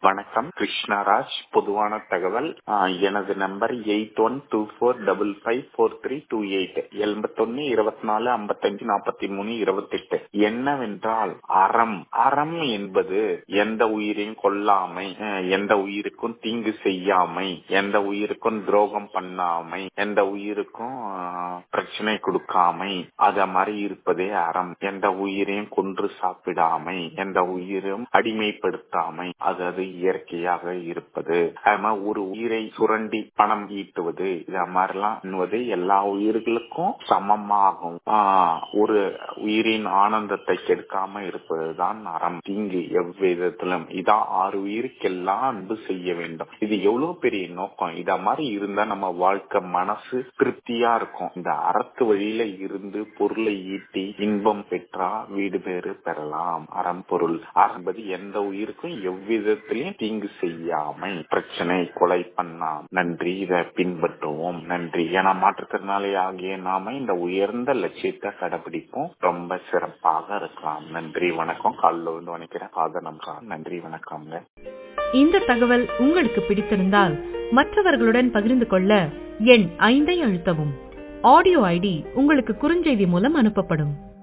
வணக்கம் கிருஷ்ணராஜ் பொதுவான தகவல் ஆஹ், எனது number eight one two four double five four three two eight எண்பத்தொன்னு இருபத்தி நாலு ஐம்பத்தஞ்சு நாற்பத்தி மூணு இருபத்தெட்டு என்னவென்றால் அறம் அறம் என்பது எந்த உயிரையும் கொல்லாமை அஹ், எந்த உயிருக்கும் தீங்கு செய்யாமை எந்த உயிருக்கும் துரோகம் பண்ணாமை எந்த உயிருக்கும் ஆஹ், பிரச்சனை கொடுக்காமை அத மாதிரி இருப்பதே அறம் எந்த உயிரையும் கொன்று சாப்பிடாமை எந்த உயிரும் அடிமைப்படுத்தாமை அது அது இயற்கையாக இருப்பது அது மாதிரி ஒரு உயிரை சுரண்டி பணம் ஈட்டுவது இத மாதிரிலாம் பண்ணுவது எல்லா உயிர்களுக்கும் சமமாகும் ஆஹ், ஒரு உயிரின் ஆனந்தத்தை கெடுக்காம இருப்பதுதான் அறம் தீங்கு எவ்விதத்திலும் இதான் ஆறு உயிருக்கெல்லாம் அன்பு செய்ய வேண்டும் இது எவ்வளவு பெரிய நோக்கம் இத மாதிரி இருந்தா நம்ம வாழ்க்கை மனசு திருப்தியா இருக்கும் இந்த அறத்து வழியில இருந்து பொருளை ஈட்டி இன்பம் பெற்றா வீடு பேறு பெறலாம் அறம் பொருள் என்பது எந்த உயிருக்கும் எவ்விதத்திலையும் தீங்கு செய்யாமை பிரச்சனை கொலை பண்ணாம் நன்றி இதை பின்பற்றுவோம் நன்றி ஏன்னா மாற்றுத்திறனாளி ஆகிய நாம இந்த உயர்ந்த லட்சியத்தை கடைபிடிப்போம் ரொம்ப சிறப்பாக இருக்கலாம் நன்றி வணக்கம் காலில் வந்து வணக்கிறேன் காதனம் நன்றி வணக்கம்ங்க இந்த தகவல் உங்களுக்கு பிடித்திருந்தால் மற்றவர்களுடன் பகிர்ந்து கொள்ள எண் ஐந்தை அழுத்தவும் ஆடியோ ஐடி உங்களுக்கு குறுஞ்செய்தி மூலம் அனுப்பப்படும்